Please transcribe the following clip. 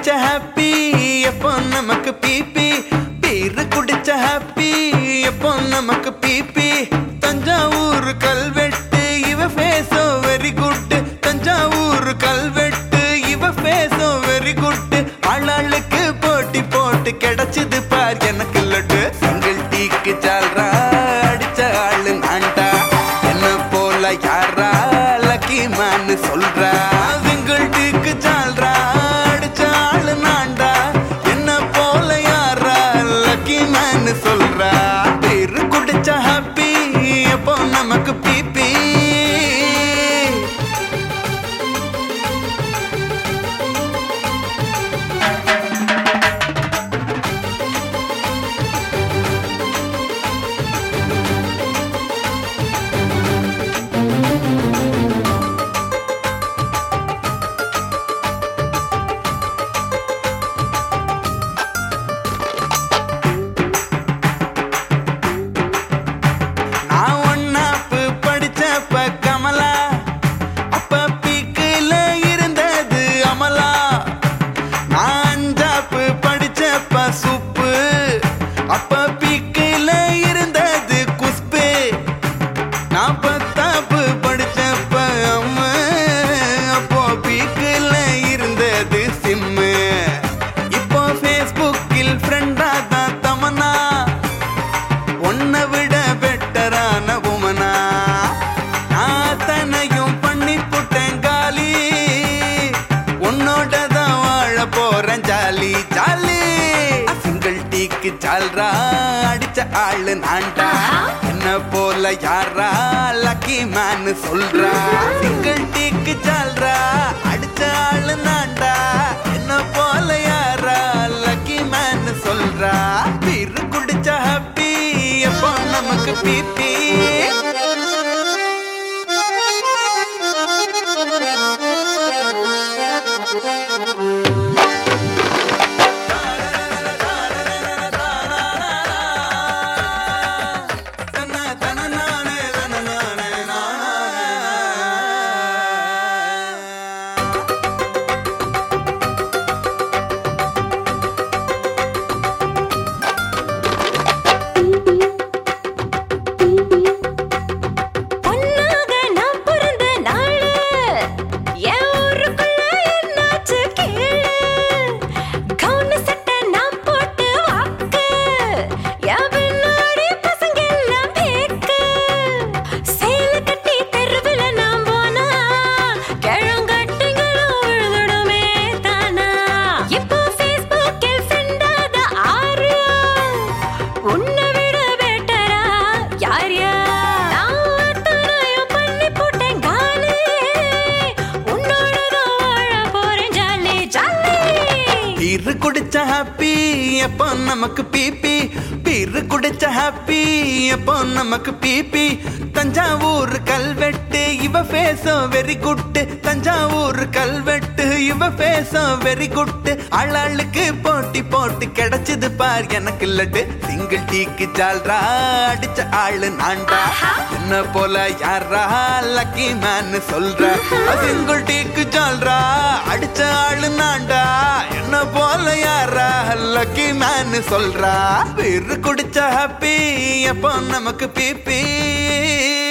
குடிச்ச ஹாப்பி எப்போ நமக்கு பிபி பீரு குடிச்ச ஹாப்பி எப்போ நமக்கு பிபி தஞ்சாவூர் கல்வெட்டு இவ ஃபேஸோ வெரி குட் தஞ்சாவூர் கல்வெட்டு இவ ஃபேஸோ வெரி குட் ஆளாளுக்கு போட்டி போட்டு கிடைச்சது பார் எனக்கு லட்டு சிங்கிள் டீக்கு சால்ரா அடிச்ச ஆளு நான்டா என்ன போல யாரா லக்கி மேன் சொல்றா சிங்கிள் டீக்கு சால்ரா அடிச்ச ஆளு நான்டா என்ன போல யாரா லக்கி மேன் சொல்றா பேரு குடிச்ச ஹாப்பி எப்போ நமக்கு பிபி நான் ஒன்னாப்பு படிச்சப்ப கமலா அப்ப பீக்குல இருந்தது அமலா நான் அஞ்சாப்பு படிச்சப்ப சுப்பு அப்ப பீக்குல இருந்தது குஸ்பு நான் பத்தாப்பு படிச்சப்ப அம்மா அப்போ பீக்குல இருந்தது சிம்மு இப்போ ஃபேஸ்புக்கில் ஃப்ரெண்டா தான் தமனா உன்னை விட பெட்டரான உமனா நான் தன்னையும் பண்ணி புட்டேன் காலி உன்னோட தான் வாழ போறேன் ஜாலி ஜாலி சிங்கிள் டீக்கு சால்ரா அடிச்ச ஆளு நான்டா என்ன போல யாரா லக்கி மேன் சொல்றா சிங்கிள் டீக்கு சால்ரா அடிச்ச ஆளு நான்டா என்ன போல யாரா லக்கி மேன் சொல்றா பீரு குடிச்ச ஹாப்பி எப்போ நமக்கு பிபி பொன்னாக நான் பிறந்த நாளு என் ஊருக்குள்ள என்னாச்சு கேளு கவுனு சட்டை நான் போட்டு வாக்கு என் பின்னாடி பசங்க எல்லாம் பேக்கு சேல கட்டி தெருவில் நான் போனா கிழங்கட்டிங்களும் விழுதுடுமே தானா இப்போ ஃபேஸ்புக்கில் ஃப்ரெண்டாத ஆறு உன்னை விட பெட்டரா யார் யார் நான் அத்தனையும் பண்ணி போட்டேன் காலி உன்னோட தான் வாழ போறேன் ஜாலி ஜாலி பீரு குடிச்ச ஹாப்பி எப்போ நமக்கு பிபி பீரு குடிச்ச ஹாப்பி எப்போ நமக்கு பிபி தஞ்சாவூர் கல்வெட்டு இவ ஃபேஸோ வெரி குட் தஞ்சாவூர் கல்வெட்டு இவ ஃபேஸோ வெரி குட் ஆளாளுக்கு போட்டி போட்டு கிடைச்சது பார் எனக்கு லட்டு சிங்கிள் டீக்கு ஜால்ரா அடிச்ச ஆளு நான்டா என்ன போல யாரா லக்கி மேன் சொல்ற சிங்கிள் டீக்கு ஜால்ரா அடிச்ச ஆளு நான்டா என்ன போல யாரா லக்கி மேன் சொல்றா பேரு குடிச்ச ஹாப்பி எப்போ நமக்கு பிபி